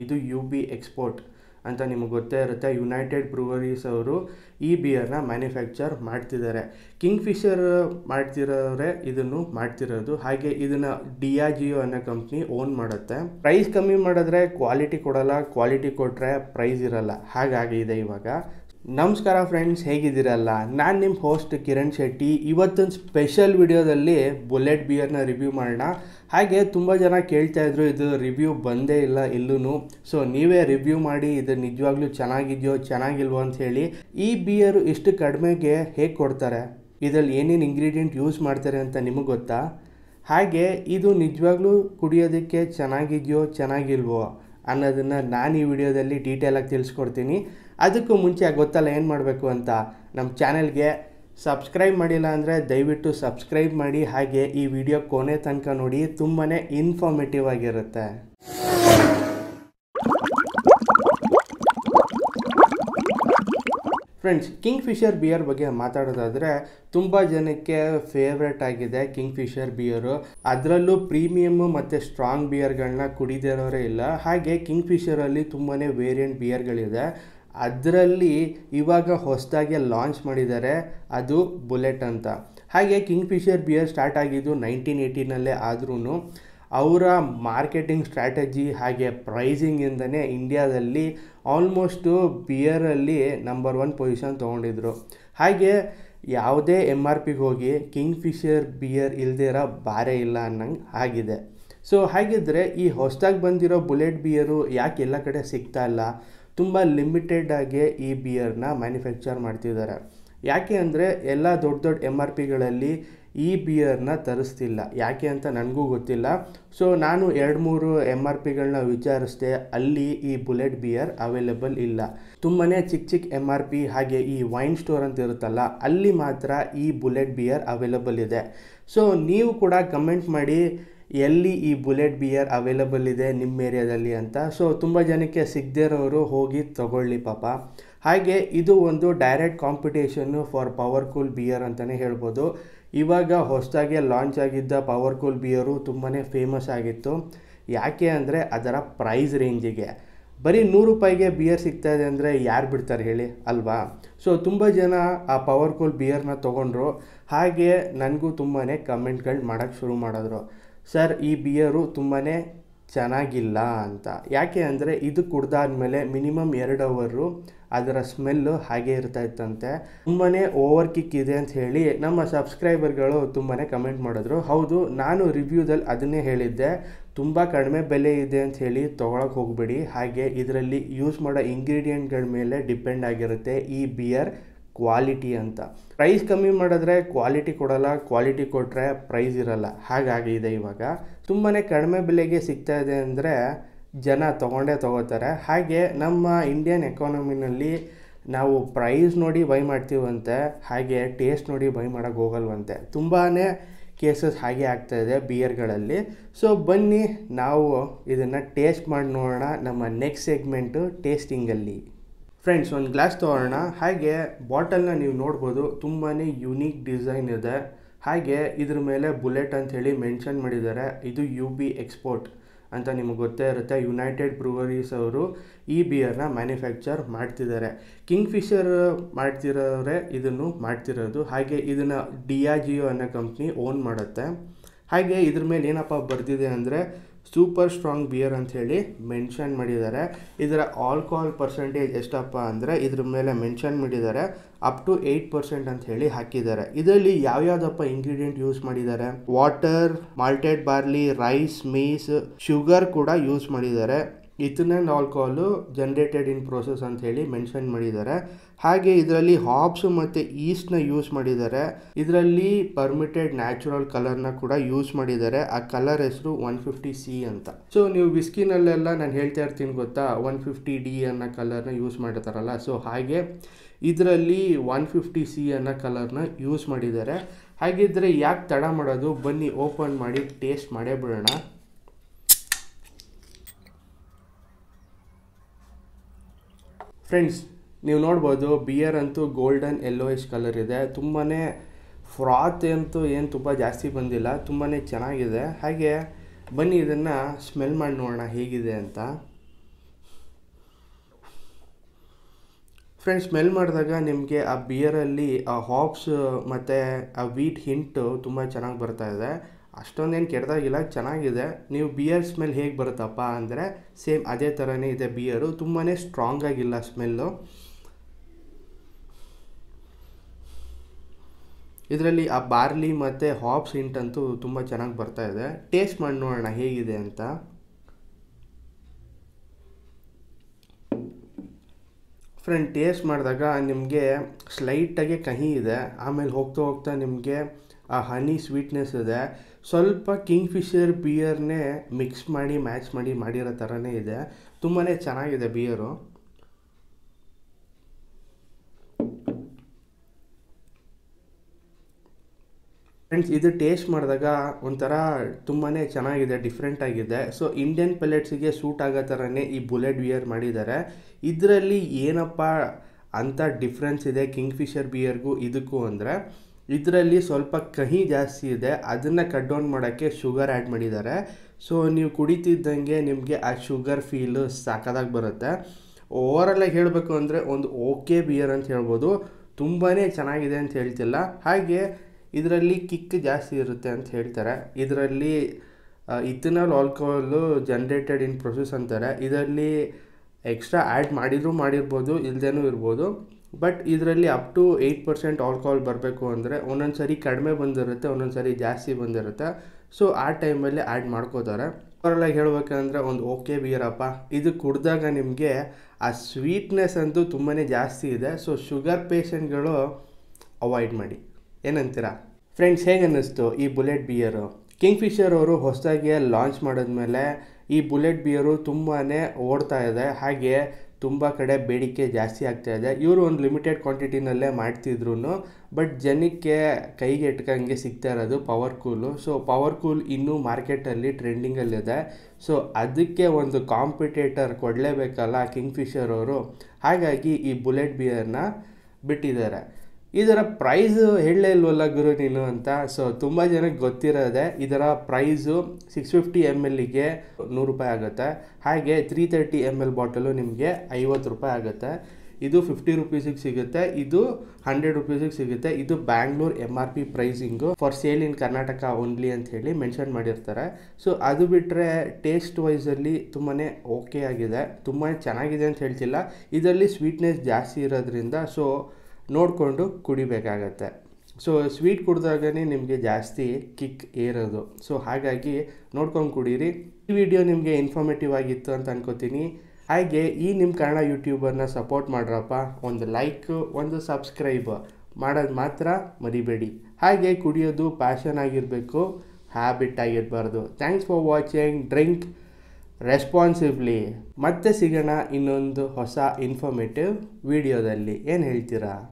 ಇದು you B export ಅಂತ ನಿಮಗೆ ಗೊತ್ತೇ ಇರುತ್ತೆ ಯುನೈಟೆಡ್ ಬ್ರೂವರೀಸ್ ಅವರು ಈ ಬಿಯರ್ನ ಮ್ಯಾನುಫ್ಯಾಕ್ಚರ್ ಮಾಡ್ತಿದ್ದಾರೆ ಕಿಂಗ್ ಫಿಶರ್ ಮಾಡ್ತಿರೋರೆ ಇದನ್ನು ಮಾಡ್ತಿರೋದು ಹಾಗೆ ಇದನ್ನು ಡಿಯಾಜಿಯೋ ಅನ್ನೋ ಕಂಪ್ನಿ ಓನ್ ಮಾಡುತ್ತೆ ಪ್ರೈಸ್ ಕಮ್ಮಿ ಮಾಡಿದ್ರೆ ಕ್ವಾಲಿಟಿ ಕೊಡಲ್ಲ ಕ್ವಾಲಿಟಿ ಕೊಟ್ಟರೆ ಪ್ರೈಸ್ ಇರಲ್ಲ ಹಾಗಾಗಿದೆ ಇವಾಗ ನಮಸ್ಕಾರ ಫ್ರೆಂಡ್ಸ್ ಹೇಗಿದ್ದೀರಲ್ಲ ನಾನು ನಿಮ್ಮ ಹೋಸ್ಟ್ ಕಿರಣ್ ಶೆಟ್ಟಿ ಇವತ್ತೊಂದು ಸ್ಪೆಷಲ್ ವಿಡಿಯೋದಲ್ಲಿ ಬುಲೆಟ್ ಬಿಯರ್ನ ರಿವ್ಯೂ ಮಾಡೋಣ ಹಾಗೆ ತುಂಬ ಜನ ಕೇಳ್ತಾ ಇದ್ರು ಇದು ರಿವ್ಯೂ ಬಂದೇ ಇಲ್ಲ ಇಲ್ಲೂ ಸೊ ನೀವೇ ರಿವ್ಯೂ ಮಾಡಿ ಇದು ನಿಜವಾಗ್ಲೂ ಚೆನ್ನಾಗಿದೆಯೋ ಚೆನ್ನಾಗಿಲ್ವೋ ಅಂತ ಹೇಳಿ ಈ ಬಿಯರ್ ಇಷ್ಟು ಕಡಿಮೆಗೆ ಹೇಗೆ ಕೊಡ್ತಾರೆ ಇದರಲ್ಲಿ ಏನೇನು ಇಂಗ್ರೀಡಿಯೆಂಟ್ ಯೂಸ್ ಮಾಡ್ತಾರೆ ಅಂತ ನಿಮಗೆ ಗೊತ್ತಾ ಹಾಗೆ ಇದು ನಿಜವಾಗ್ಲೂ ಕುಡಿಯೋದಕ್ಕೆ ಚೆನ್ನಾಗಿದೆಯೋ ಚೆನ್ನಾಗಿಲ್ವೋ ಅನ್ನೋದನ್ನು ನಾನು ಈ ವಿಡಿಯೋದಲ್ಲಿ ಡೀಟೇಲಾಗಿ ತಿಳಿಸ್ಕೊಡ್ತೀನಿ ಅದಕ್ಕೂ ಮುಂಚೆ ಗೊತ್ತಲ್ಲ ಏನು ಮಾಡಬೇಕು ಅಂತ ನಮ್ಮ ಚಾನೆಲ್ಗೆ ಸಬ್ಸ್ಕ್ರೈಬ್ ಮಾಡಿಲ್ಲ ಅಂದರೆ ದಯವಿಟ್ಟು ಸಬ್ಸ್ಕ್ರೈಬ್ ಮಾಡಿ ಹಾಗೆ ಈ ವಿಡಿಯೋ ಕೊನೆ ತನಕ ನೋಡಿ ತುಂಬಾ ಇನ್ಫಾರ್ಮೇಟಿವ್ ಆಗಿರುತ್ತೆ ಫ್ರೆಂಡ್ಸ್ ಕಿಂಗ್ ಫಿಶರ್ ಬಿಯರ್ ಬಗ್ಗೆ ಮಾತಾಡೋದಾದರೆ ತುಂಬ ಜನಕ್ಕೆ ಫೇವ್ರೆಟ್ ಆಗಿದೆ ಕಿಂಗ್ ಫಿಶರ್ ಬಿಯರು ಅದರಲ್ಲೂ ಪ್ರೀಮಿಯಮ್ಮು ಮತ್ತು ಸ್ಟ್ರಾಂಗ್ ಬಿಯರ್ಗಳನ್ನ ಕುಡಿದಿರೋರೇ ಇಲ್ಲ ಹಾಗೆ ಕಿಂಗ್ ಫಿಶರಲ್ಲಿ ತುಂಬಾ ವೇರಿಯಂಟ್ ಬಿಯರ್ಗಳಿದೆ ಅದರಲ್ಲಿ ಇವಾಗ ಹೊಸದಾಗಿ ಲಾಂಚ್ ಮಾಡಿದ್ದಾರೆ ಅದು ಬುಲೆಟ್ ಅಂತ ಹಾಗೆ ಕಿಂಗ್ ಫಿಶರ್ ಬಿಯರ್ ಸ್ಟಾರ್ಟ್ ಆಗಿದ್ದು ನೈನ್ಟೀನ್ ಏಯ್ಟೀನಲ್ಲೇ ಆದ್ರೂ ಅವರ ಮಾರ್ಕೆಟಿಂಗ್ ಸ್ಟ್ರಾಟಜಿ ಹಾಗೆ ಪ್ರೈಸಿಂಗಿಂದನೇ ಇಂಡಿಯಾದಲ್ಲಿ ಆಲ್ಮೋಸ್ಟು ಬಿಯರಲ್ಲಿ ನಂಬರ್ ಒನ್ ಪೊಸಿಷನ್ ತೊಗೊಂಡಿದ್ರು ಹಾಗೆ ಯಾವುದೇ ಎಮ್ ಆರ್ ಪಿಗೆ ಹೋಗಿ ಕಿಂಗ್ ಫಿಶರ್ ಬಿಯರ್ ಇಲ್ಲದೇ ಇರೋ ಬಾರೇ ಇಲ್ಲ ಅನ್ನಂಗೆ ಆಗಿದೆ ಸೊ ಹಾಗಿದ್ರೆ ಈ ಹೊಸದಾಗಿ ಬಂದಿರೋ ಬುಲೆಟ್ ಬಿಯರು ಯಾಕೆ ಎಲ್ಲ ಕಡೆ ಸಿಗ್ತಾ ಇಲ್ಲ ತುಂಬ ಲಿಮಿಟೆಡ್ ಆಗಿ ಈ ಬಿಯರ್ನ ಮ್ಯಾನುಫ್ಯಾಕ್ಚರ್ ಮಾಡ್ತಿದ್ದಾರೆ ಯಾಕೆ ಅಂದರೆ ಎಲ್ಲ ದೊಡ್ಡ ದೊಡ್ಡ ಎಮ್ ಆರ್ ಪಿಗಳಲ್ಲಿ ಈ ಬಿಯರ್ನ ತರಿಸ್ತಿಲ್ಲ ಯಾಕೆ ಅಂತ ನನಗೂ ಗೊತ್ತಿಲ್ಲ ಸೊ ನಾನು ಎರಡು ಮೂರು ಎಮ್ ಆರ್ ಪಿಗಳನ್ನ ವಿಚಾರಿಸಿದೆ ಅಲ್ಲಿ ಈ ಬುಲೆಟ್ ಬಿಯರ್ ಅವೈಲೇಬಲ್ ಇಲ್ಲ ತುಂಬಾ ಚಿಕ್ಕ ಚಿಕ್ಕ ಎಮ್ ಆರ್ ಪಿ ಹಾಗೆ ಈ ವೈನ್ ಸ್ಟೋರ್ ಅಂತ ಇರುತ್ತಲ್ಲ ಅಲ್ಲಿ ಮಾತ್ರ ಈ ಬುಲೆಟ್ ಬಿಯರ್ ಅವೈಲೇಬಲ್ ಇದೆ ಸೊ ನೀವು ಕೂಡ ಕಮೆಂಟ್ ಮಾಡಿ ಎಲ್ಲಿ ಈ ಬುಲೆಟ್ ಬಿಯರ್ ಅವೈಲೇಬಲ್ ಇದೆ ನಿಮ್ಮ ಏರಿಯಾದಲ್ಲಿ ಅಂತ ಸೊ ತುಂಬ ಜನಕ್ಕೆ ಸಿಗದೇ ಇರೋರು ಹೋಗಿ ತಗೊಳ್ಳಿ ಪಾಪ ಹಾಗೆ ಇದು ಒಂದು direct competition for Power Cool beer ಅಂತಲೇ ಹೇಳ್ಬೋದು ಇವಾಗ ಹೊಸದಾಗಿ ಲಾಂಚ್ ಆಗಿದ್ದ ಪವರ್ ಕೂಲ್ ಬಿಯರು ತುಂಬಾ ಫೇಮಸ್ ಆಗಿತ್ತು ಯಾಕೆ ಅಂದರೆ ಅದರ ಪ್ರೈಸ್ ರೇಂಜಿಗೆ ಬರೀ ನೂರು ರೂಪಾಯಿಗೆ ಬಿಯರ್ ಸಿಗ್ತಾ ಇದೆ ಅಂದರೆ ಯಾರು ಬಿಡ್ತಾರೆ ಹೇಳಿ ಅಲ್ವಾ ಸೊ ತುಂಬ ಜನ ಆ ಪವರ್ ಕೂಲ್ ಬಿಯರ್ನ ತೊಗೊಂಡ್ರು ಹಾಗೆ ನನಗೂ ತುಂಬಾ ಕಮೆಂಟ್ಗಳು ಮಾಡೋಕ್ಕೆ ಶುರು ಮಾಡಿದ್ರು ಸರ್ ಈ ಬಿಯರು ತುಂಬಾ ಚೆನ್ನಾಗಿಲ್ಲ ಅಂತ ಯಾಕೆ ಅಂದರೆ ಇದು ಕುಡ್ದಾದ್ಮೇಲೆ ಮಿನಿಮಮ್ ಎರಡು ಅವರು ಅದರ ಸ್ಮೆಲ್ಲು ಹಾಗೆ ಇರ್ತಾ ಇತ್ತಂತೆ ತುಂಬಾ ಓವರ್ ಕಿಕ್ ಇದೆ ಅಂತ ಹೇಳಿ ನಮ್ಮ ಸಬ್ಸ್ಕ್ರೈಬರ್ಗಳು ತುಂಬಾ ಕಮೆಂಟ್ ಮಾಡಿದ್ರು ಹೌದು ನಾನು ರಿವ್ಯೂದಲ್ಲಿ ಅದನ್ನೇ ಹೇಳಿದ್ದೆ ತುಂಬ ಕಡಿಮೆ ಬೆಲೆ ಇದೆ ಅಂತ ಹೇಳಿ ತೊಗೊಳಕ್ಕೆ ಹೋಗಬೇಡಿ ಹಾಗೆ ಇದರಲ್ಲಿ ಯೂಸ್ ಮಾಡೋ ಇಂಗ್ರೀಡಿಯೆಂಟ್ಗಳ ಮೇಲೆ ಡಿಪೆಂಡ್ ಆಗಿರುತ್ತೆ ಈ ಬಿಯರ್ ಕ್ವಾಲಿಟಿ ಅಂತ ಪ್ರೈಸ್ ಕಮ್ಮಿ ಮಾಡಿದ್ರೆ ಕ್ವಾಲಿಟಿ ಕೊಡಲ್ಲ ಕ್ವಾಲಿಟಿ ಕೊಟ್ಟರೆ ಪ್ರೈಸ್ ಇರಲ್ಲ ಹಾಗಾಗಿದೆ ಇವಾಗ ತುಂಬಾ ಕಡಿಮೆ ಬೆಲೆಗೆ ಸಿಗ್ತಾ ಇದೆ ಅಂದರೆ ಜನ ತೊಗೊಂಡೇ ತೊಗೋತಾರೆ ಹಾಗೆ ನಮ್ಮ ಇಂಡಿಯನ್ ಎಕಾನಮಿನಲ್ಲಿ ನಾವು ಪ್ರೈಸ್ ನೋಡಿ ಬೈ ಮಾಡ್ತೀವಂತೆ ಹಾಗೆ ಟೇಸ್ಟ್ ನೋಡಿ ಬೈ ಮಾಡೋಕ್ಕೆ ಹೋಗಲ್ವಂತೆ ತುಂಬಾ ಕೇಸಸ್ ಹಾಗೆ ಆಗ್ತಾಯಿದೆ ಬಿಯರ್ಗಳಲ್ಲಿ ಸೊ ಬನ್ನಿ ನಾವು ಇದನ್ನು ಟೇಸ್ಟ್ ಮಾಡಿ ನೋಡೋಣ ನಮ್ಮ ನೆಕ್ಸ್ಟ್ ಸೆಗ್ಮೆಂಟು ಟೇಸ್ಟಿಂಗಲ್ಲಿ ಫ್ರೆಂಡ್ಸ್ ಒಂದು ಗ್ಲಾಸ್ ತೊಗೊಳ್ಳೋಣ ಹಾಗೆ ಬಾಟಲ್ನ ನೀವು ನೋಡ್ಬೋದು ತುಂಬಾ ಯುನೀಕ್ ಡಿಸೈನ್ ಇದೆ ಹಾಗೆ ಇದ್ರ ಮೇಲೆ ಬುಲೆಟ್ ಅಂತ ಹೇಳಿ ಮೆನ್ಷನ್ ಮಾಡಿದ್ದಾರೆ ಇದು ಯು ಬಿ ಎಕ್ಸ್ಪೋರ್ಟ್ ಅಂತ ನಿಮಗೆ ಗೊತ್ತೇ ಇರುತ್ತೆ ಯುನೈಟೆಡ್ ಬ್ರೂವರೀಸ್ ಅವರು ಈ ಬಿಯರ್ನ ಮ್ಯಾನುಫ್ಯಾಕ್ಚರ್ ಮಾಡ್ತಿದ್ದಾರೆ ಕಿಂಗ್ ಫಿಶರ್ ಮಾಡ್ತಿರೋರೆ ಇದನ್ನು ಮಾಡ್ತಿರೋದು ಹಾಗೆ ಇದನ್ನು ಡಿಯಾಜಿಯೋ ಅನ್ನೋ ಕಂಪ್ನಿ ಓನ್ ಮಾಡುತ್ತೆ ಹಾಗೆ ಇದ್ರ ಮೇಲೆ ಏನಪ್ಪ ಬರೆದಿದೆ ಅಂದರೆ ಸೂಪರ್ ಸ್ಟ್ರಾಂಗ್ ಬಿಯರ್ ಅಂತ ಹೇಳಿ ಮೆನ್ಷನ್ ಮಾಡಿದ್ದಾರೆ ಇದರ ಆಲ್ಕೋಹಾಲ್ ಪರ್ಸೆಂಟೇಜ್ ಎಷ್ಟಪ್ಪ ಅಂದರೆ ಇದ್ರ ಮೇಲೆ ಮೆನ್ಷನ್ ಮಾಡಿದ್ದಾರೆ ಅಪ್ ಟು ಏಯ್ಟ್ ಪರ್ಸೆಂಟ್ ಅಂತ ಹೇಳಿ ಹಾಕಿದ್ದಾರೆ ಇದರಲ್ಲಿ ಯಾವ್ಯಾವ್ದಪ್ಪ ಇಂಗ್ರೀಡಿಯೆಂಟ್ ಯೂಸ್ ಮಾಡಿದ್ದಾರೆ water malted barley rice maize sugar ಕೂಡ ಯೂಸ್ ಮಾಡಿದ್ದಾರೆ ethanol alcohol generated in process ಅಂತ ಹೇಳಿ ಮೆನ್ಷನ್ ಮಾಡಿದ್ದಾರೆ ಹಾಗೆ ಇದರಲ್ಲಿ ಹಾಬ್ಸ್ ಮತ್ತು ಈಸ್ಟ್ನ ಯೂಸ್ ಮಾಡಿದ್ದಾರೆ ಇದರಲ್ಲಿ ಪರ್ಮಿಟೆಡ್ ನ್ಯಾಚುರಲ್ ಕಲರ್ನ ಕೂಡ ಯೂಸ್ ಮಾಡಿದ್ದಾರೆ ಆ ಕಲರ್ ಹೆಸರು ಒನ್ ಫಿಫ್ಟಿ ಸಿ ಅಂತ ಸೊ ನೀವು ವಿಸ್ಕಿನಲ್ಲೆಲ್ಲ ನಾನು ಹೇಳ್ತಾ ಇರ್ತೀನಿ ಗೊತ್ತಾ ಒನ್ ಫಿಫ್ಟಿ ಡಿ ಅನ್ನೋ ಕಲರ್ನ ಯೂಸ್ ಮಾಡಿರ್ತಾರಲ್ಲ ಸೊ ಹಾಗೆ ಇದರಲ್ಲಿ ಒನ್ ಫಿಫ್ಟಿ ಸಿ ಅನ್ನೋ ಕಲರ್ನ ಯೂಸ್ ಮಾಡಿದ್ದಾರೆ ಹಾಗಿದ್ರೆ ಯಾಕೆ ತಡ ಮಾಡೋದು ಬನ್ನಿ ಓಪನ್ ಮಾಡಿ ಟೇಸ್ಟ್ ಮಾಡೇ ಬಿಡೋಣ ಫ್ರೆಂಡ್ಸ್ ನೀವು ನೋಡ್ಬೋದು ಬಿಯರ್ ಅಂತೂ ಗೋಲ್ಡನ್ ಯೆಲ್ಲೋಯಿಶ್ ಕಲರ್ ಇದೆ ತುಂಬಾ ಫ್ರಾತ್ ಅಂತೂ ಏನು ತುಂಬ ಜಾಸ್ತಿ ಬಂದಿಲ್ಲ ತುಂಬಾ ಚೆನ್ನಾಗಿದೆ ಹಾಗೆ ಬನ್ನಿ ಇದನ್ನು ಸ್ಮೆಲ್ ಮಾಡಿ ನೋಡೋಣ ಹೇಗಿದೆ ಅಂತ ಫ್ರೆಂಡ್ಸ್ ಸ್ಮೆಲ್ ಮಾಡಿದಾಗ ನಿಮಗೆ ಆ ಬಿಯರಲ್ಲಿ ಆ ಹಾಪ್ಸ್ ಮತ್ತು ಆ ವೀಟ್ ಹಿಂಟು ತುಂಬ ಚೆನ್ನಾಗಿ ಬರ್ತಾ ಇದೆ ಅಷ್ಟೊಂದೇನು ಕೆಟ್ಟದಾಗಿಲ್ಲ ಚೆನ್ನಾಗಿದೆ ನೀವು ಬಿಯರ್ ಸ್ಮೆಲ್ ಹೇಗೆ ಬರುತ್ತಪ್ಪ ಅಂದರೆ ಸೇಮ್ ಅದೇ ಥರನೇ ಇದೆ ಬಿಯರು ತುಂಬಾ ಸ್ಟ್ರಾಂಗ್ ಆಗಿಲ್ಲ ಸ್ಮೆಲ್ಲು ಇದರಲ್ಲಿ ಆ ಬಾರ್ಲಿ ಮತ್ತು ಹಾಪ್ಸ್ ಹಿಂಟ್ ಅಂತೂ ತುಂಬ ಚೆನ್ನಾಗಿ ಬರ್ತಾ ಇದೆ ಟೇಸ್ಟ್ ಮಾಡಿ ನೋಡೋಣ ಹೇಗಿದೆ ಅಂತ ಫ್ರೆಂಡ್ ಟೇಸ್ಟ್ ಮಾಡಿದಾಗ ನಿಮಗೆ ಸ್ಲೈಟಾಗಿ ಕಹಿ ಇದೆ ಆಮೇಲೆ ಹೋಗ್ತಾ ಹೋಗ್ತಾ ನಿಮಗೆ ಆ ಹನಿ ಸ್ವೀಟ್ನೆಸ್ ಇದೆ ಸ್ವಲ್ಪ ಕಿಂಗ್ ಫಿಶರ್ ಬಿಯರ್ನೇ ಮಿಕ್ಸ್ ಮಾಡಿ ಮ್ಯಾಚ್ ಮಾಡಿ ಮಾಡಿರೋ ಥರನೇ ಇದೆ ತುಂಬಾ ಚೆನ್ನಾಗಿದೆ ಬಿಯರು ಫ್ರೆಂಡ್ಸ್ ಇದು ಟೇಸ್ಟ್ ಮಾಡಿದಾಗ ಒಂಥರ ತುಂಬಾ ಚೆನ್ನಾಗಿದೆ ಡಿಫ್ರೆಂಟ್ ಆಗಿದೆ ಸೊ ಇಂಡಿಯನ್ ಪೆಲೆಟ್ಸಿಗೆ ಸೂಟ್ ಆಗೋ ಥರನೇ ಈ ಬುಲೆಟ್ ಬಿಯರ್ ಮಾಡಿದ್ದಾರೆ ಇದರಲ್ಲಿ ಏನಪ್ಪ ಅಂತ ಡಿಫ್ರೆನ್ಸ್ ಇದೆ ಕಿಂಗ್ ಫಿಶರ್ ಬಿಯರ್ಗೂ ಇದಕ್ಕೂ ಅಂದರೆ ಇದರಲ್ಲಿ ಸ್ವಲ್ಪ ಕಹಿ ಜಾಸ್ತಿ ಇದೆ ಅದನ್ನು ಕಟ್ ಡೌನ್ ಮಾಡೋಕ್ಕೆ ಶುಗರ್ ಆ್ಯಡ್ ಮಾಡಿದ್ದಾರೆ ಸೊ ನೀವು ಕುಡಿತಿದ್ದಂಗೆ ನಿಮಗೆ ಆ ಶುಗರ್ ಫೀಲು ಸಾಕಾದಾಗಿ ಬರುತ್ತೆ ಓವರಾಲಾಗಿ ಹೇಳಬೇಕು ಅಂದರೆ ಒಂದು ಓಕೆ ಬಿಯರ್ ಅಂತ ಹೇಳ್ಬೋದು ತುಂಬಾ ಚೆನ್ನಾಗಿದೆ ಅಂತ ಹೇಳ್ತಿಲ್ಲ ಹಾಗೆ ಇದರಲ್ಲಿ ಕಿಕ್ ಜಾಸ್ತಿ ಇರುತ್ತೆ ಅಂತ ಹೇಳ್ತಾರೆ ಇದರಲ್ಲಿ ethanol alcohol generated in process ಅಂತಾರೆ ಇದರಲ್ಲಿ ಎಕ್ಸ್ಟ್ರಾ ಆ್ಯಡ್ ಮಾಡಿದರೂ ಮಾಡಿರ್ಬೋದು ಇಲ್ಲದೇನೂ ಇರ್ಬೋದು ಬಟ್ ಇದರಲ್ಲಿ up to eight percent alcohol ಬರಬೇಕು ಅಂದರೆ ಒಂದೊಂದು ಸರಿ ಕಡಿಮೆ ಬಂದಿರುತ್ತೆ ಒಂದೊಂದು ಸರಿ ಜಾಸ್ತಿ ಬಂದಿರುತ್ತೆ ಸೊ ಆ ಟೈಮಲ್ಲಿ ಆ್ಯಡ್ ಮಾಡ್ಕೋತಾರೆ ಓವರಾಲಾಗಿ ಹೇಳ್ಬೇಕಂದ್ರೆ ಒಂದು ಓಕೆ ಬಿಯರಪ್ಪ ಇದು ಕುಡಿದಾಗ ನಿಮಗೆ ಆ ಸ್ವೀಟ್ನೆಸ್ ಅಂತೂ ತುಂಬಾ ಜಾಸ್ತಿ ಇದೆ ಸೊ ಶುಗರ್ ಪೇಷಂಟ್ಗಳು ಅವಾಯ್ಡ್ ಮಾಡಿ ಏನಂತೀರಾ ಫ್ರೆಂಡ್ಸ್ ಹೇಗೆ ಅನ್ನಿಸ್ತು ಈ ಬುಲೆಟ್ ಬಿಯರು ಕಿಂಗ್ ಫಿಶರ್ ಅವರು ಹೊಸದಾಗಿ ಲಾಂಚ್ ಮಾಡಿದ್ಮೇಲೆ ಈ ಬುಲೆಟ್ ಬಿಯರು ತುಂಬಾ ಓಡ್ತಾ ಇದೆ ಹಾಗೆ ತುಂಬ ಕಡೆ ಬೇಡಿಕೆ ಜಾಸ್ತಿ ಆಗ್ತಾ ಇದೆ ಇವರು ಒಂದು ಲಿಮಿಟೆಡ್ ಕ್ವಾಂಟಿಟಿನಲ್ಲೇ ಮಾಡ್ತಿದ್ರು ಬಟ್ ಜನಕ್ಕೆ ಕೈಗೆ ಎಟ್ಕಂಗೆ ಸಿಗ್ತಾ ಇರೋದು Power Cool so Power Cool ಇನ್ನೂ ಮಾರ್ಕೆಟಲ್ಲಿ ಟ್ರೆಂಡಿಂಗಲ್ಲಿದೆ ಸೊ ಅದಕ್ಕೆ ಒಂದು ಕಾಂಪಿಟೇಟರ್ ಕೊಡಲೇಬೇಕಲ್ಲ ಕಿಂಗ್ ಫಿಶರ್ ಅವರು ಹಾಗಾಗಿ ಈ ಬುಲೆಟ್ ಬಿಯರ್ನ ಬಿಟ್ಟಿದ್ದಾರೆ ಇದರ ಪ್ರೈಸು ಹೇಳಲೇ ಇಲ್ವಲ್ಲ ಗುರು ನೀನು ಅಂತ ಸೊ ತುಂಬ ಜನಕ್ಕೆ ಗೊತ್ತಿರೋದೆ ಇದರ ಪ್ರೈಸು ಸಿಕ್ಸ್ ಫಿಫ್ಟಿ ಎಮ್ ಎಲ್ಲಿಗೆ ನೂರು ರೂಪಾಯಿ ಆಗುತ್ತೆ ಹಾಗೆ three thirty M L bottle ನಿಮಗೆ ಐವತ್ತು ರೂಪಾಯಿ ಆಗುತ್ತೆ ಇದು ಫಿಫ್ಟಿ ರುಪೀಸಿಗೆ ಸಿಗುತ್ತೆ ಇದು ಹಂಡ್ರೆಡ್ ರುಪೀಸಿಗೆ ಸಿಗುತ್ತೆ ಇದು Bangalore M R P pricing for sale in Karnataka only ಅಂತ ಹೇಳಿ ಮೆನ್ಷನ್ ಮಾಡಿರ್ತಾರೆ ಸೊ ಅದು ಬಿಟ್ಟರೆ ಟೇಸ್ಟ್ ವೈಸಲ್ಲಿ ತುಂಬಾ ಓಕೆ ಆಗಿದೆ ತುಂಬ ಚೆನ್ನಾಗಿದೆ ಅಂತ ಹೇಳ್ತಿಲ್ಲ ಇದರಲ್ಲಿ ಸ್ವೀಟ್ನೆಸ್ ಜಾಸ್ತಿ ಇರೋದ್ರಿಂದ ಸೊ ನೋಡಿಕೊಂಡು ಕುಡಿಬೇಕಾಗತ್ತೆ ಸೊ ಸ್ವೀಟ್ ಕುಡಿದಾಗನೇ ನಿಮಗೆ ಜಾಸ್ತಿ ಕಿಕ್ ಏರೋದು ಸೊ ಹಾಗಾಗಿ ನೋಡ್ಕೊಂಡು ಕುಡೀರಿ ಈ ವಿಡಿಯೋ ನಿಮಗೆ ಇನ್ಫಾರ್ಮೇಟಿವ್ ಆಗಿತ್ತು ಅಂತ ಅನ್ಕೋತೀನಿ ಹಾಗೆ ಈ ನಿಮ್ಮ ಕನ್ನಡ ಯೂಟ್ಯೂಬರ್ನ ಸಪೋರ್ಟ್ ಮಾಡ್ರಪ್ಪ ಒಂದು ಲೈಕ್ ಒಂದು ಸಬ್ಸ್ಕ್ರೈಬ್ ಮಾಡೋದು ಮಾತ್ರ ಮರಿಬೇಡಿ ಹಾಗೆ ಕುಡಿಯೋದು ಪ್ಯಾಷನ್ ಆಗಿರಬೇಕು ಹ್ಯಾಬಿಟ್ ಆಗಿರಬಾರ್ದು thanks for watching drink responsively ಮತ್ತೆ ಸಿಗೋಣ ಇನ್ನೊಂದು ಹೊಸ ಇನ್ಫಾರ್ಮೇಟಿವ್ ವಿಡಿಯೋದಲ್ಲಿ ಏನು ಹೇಳ್ತೀರಾ